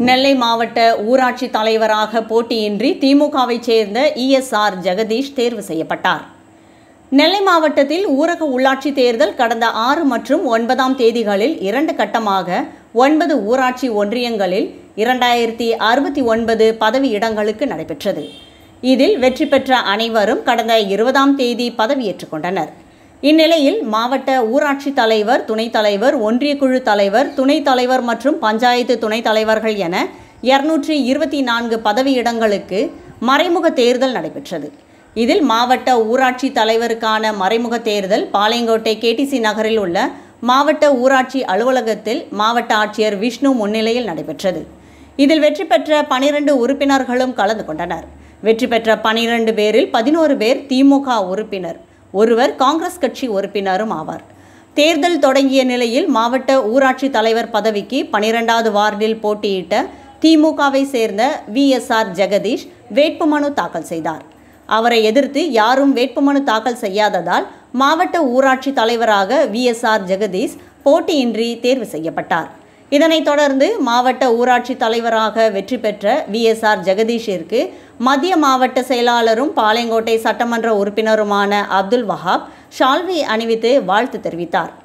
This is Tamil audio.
நெல்லை மாவட்ட ஊராட்சி தலைவராக போட்டியின்றி திமுகவைச் சேர்ந்த இஎஸ்ஆர் ஜெகதீஷ் தேர்வு செய்யப்பட்டார் நெல்லை மாவட்டத்தில் ஊரக உள்ளாட்சி தேர்தல் கடந்த ஆறு மற்றும் ஒன்பதாம் தேதிகளில் இரண்டு கட்டமாக ஒன்பது ஊராட்சி ஒன்றியங்களில் இரண்டாயிரத்தி அறுபத்தி ஒன்பது பதவி இடங்களுக்கு நடைபெற்றது இதில் வெற்றி பெற்ற அனைவரும் கடந்த இருபதாம் தேதி பதவியேற்றுக் கொண்டனர் இந்நிலையில் மாவட்ட ஊராட்சி தலைவர் துணைத் தலைவர் ஒன்றிய குழு தலைவர் துணைத் தலைவர் மற்றும் பஞ்சாயத்து துணைத் தலைவர்கள் என இருநூற்றி இருபத்தி நான்கு பதவியிடங்களுக்கு மறைமுக தேர்தல் நடைபெற்றது இதில் மாவட்ட ஊராட்சி தலைவருக்கான மறைமுக தேர்தல் பாளையங்கோட்டை கேடிசி நகரில் உள்ள மாவட்ட ஊராட்சி அலுவலகத்தில் மாவட்ட ஆட்சியர் விஷ்ணு முன்னிலையில் நடைபெற்றது இதில் வெற்றி பெற்ற பனிரெண்டு உறுப்பினர்களும் கலந்து கொண்டனர் வெற்றி பெற்ற பனிரெண்டு பேரில் பதினோரு பேர் திமுக உறுப்பினர் ஒருவர் காங்கிரஸ் கட்சி உறுப்பினரும் ஆவார் தேர்தல் தொடங்கிய நிலையில் மாவட்ட ஊராட்சி தலைவர் பதவிக்கு பனிரெண்டாவது வார்டில் போட்டியிட்ட திமுகவை சேர்ந்த விஎஸ்ஆர் ஜெகதீஷ் வேட்புமனு தாக்கல் செய்தார் அவரை எதிர்த்து யாரும் வேட்புமனு தாக்கல் செய்யாததால் மாவட்ட ஊராட்சி தலைவராக விஎஸ்ஆர் ஜெகதீஷ் போட்டியின்றி தேர்வு செய்யப்பட்டார் இதனைத் தொடர்ந்து மாவட்ட ஊராட்சி தலைவராக வெற்றி பெற்ற விஎஸ்ஆர் ஜெகதீஷிற்கு மத்திய மாவட்ட செயலாளரும் பாளையங்கோட்டை சட்டமன்ற உறுப்பினருமான அப்துல் வஹாப் ஷால்வி அணிவித்து வாழ்த்து தெரிவித்தார்